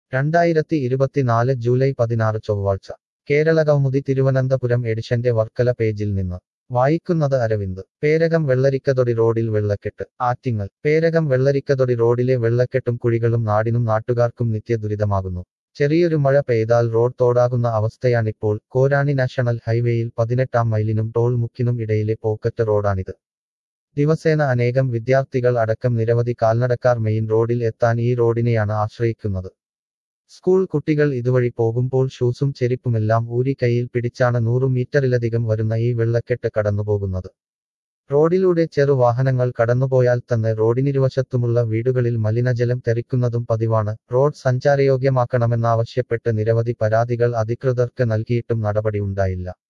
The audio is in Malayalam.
രണ്ടായിരത്തി ഇരുപത്തിനാല് ജൂലൈ പതിനാറ് ചൊവ്വാഴ്ച കേരളകൗമുദി തിരുവനന്തപുരം എഡിഷന്റെ വർക്കല പേജിൽ നിന്ന് വായിക്കുന്നത് അരവിന്ദ് പേരകം വെള്ളരിക്കതൊടി റോഡിൽ വെള്ളക്കെട്ട് ആറ്റിങ്ങൽ പേരകം വെള്ളരിക്കതൊടി റോഡിലെ വെള്ളക്കെട്ടും കുഴികളും നാടിനും നാട്ടുകാർക്കും നിത്യദുരിതമാകുന്നു ചെറിയൊരു മഴ പെയ്താൽ റോഡ് തോടാകുന്ന അവസ്ഥയാണിപ്പോൾ കോരാണി നാഷണൽ ഹൈവേയിൽ പതിനെട്ടാം മൈലിനും ടോൾ മുക്കിനും ഇടയിലെ പോക്കറ്റ് റോഡാണിത് ദിവസേന അനേകം വിദ്യാർത്ഥികൾ അടക്കം നിരവധി കാൽനടക്കാർ മെയിൻ റോഡിൽ എത്താൻ ഈ റോഡിനെയാണ് ആശ്രയിക്കുന്നത് സ്കൂൾ കുട്ടികൾ ഇതുവഴി പോകുമ്പോൾ ഷൂസും ചെരിപ്പുമെല്ലാം ഊരി കയ്യിൽ പിടിച്ചാണ് നൂറു മീറ്ററിലധികം വരുന്ന ഈ വെള്ളക്കെട്ട് കടന്നുപോകുന്നത് റോഡിലൂടെ ചെറുവാഹനങ്ങൾ കടന്നുപോയാൽ തന്നെ റോഡിനിരുവശത്തുമുള്ള വീടുകളിൽ മലിനജലം തെറിക്കുന്നതും പതിവാണ് റോഡ് സഞ്ചാരയോഗ്യമാക്കണമെന്നാവശ്യപ്പെട്ട് നിരവധി പരാതികൾ അധികൃതർക്ക് നൽകിയിട്ടും നടപടി ഉണ്ടായില്ല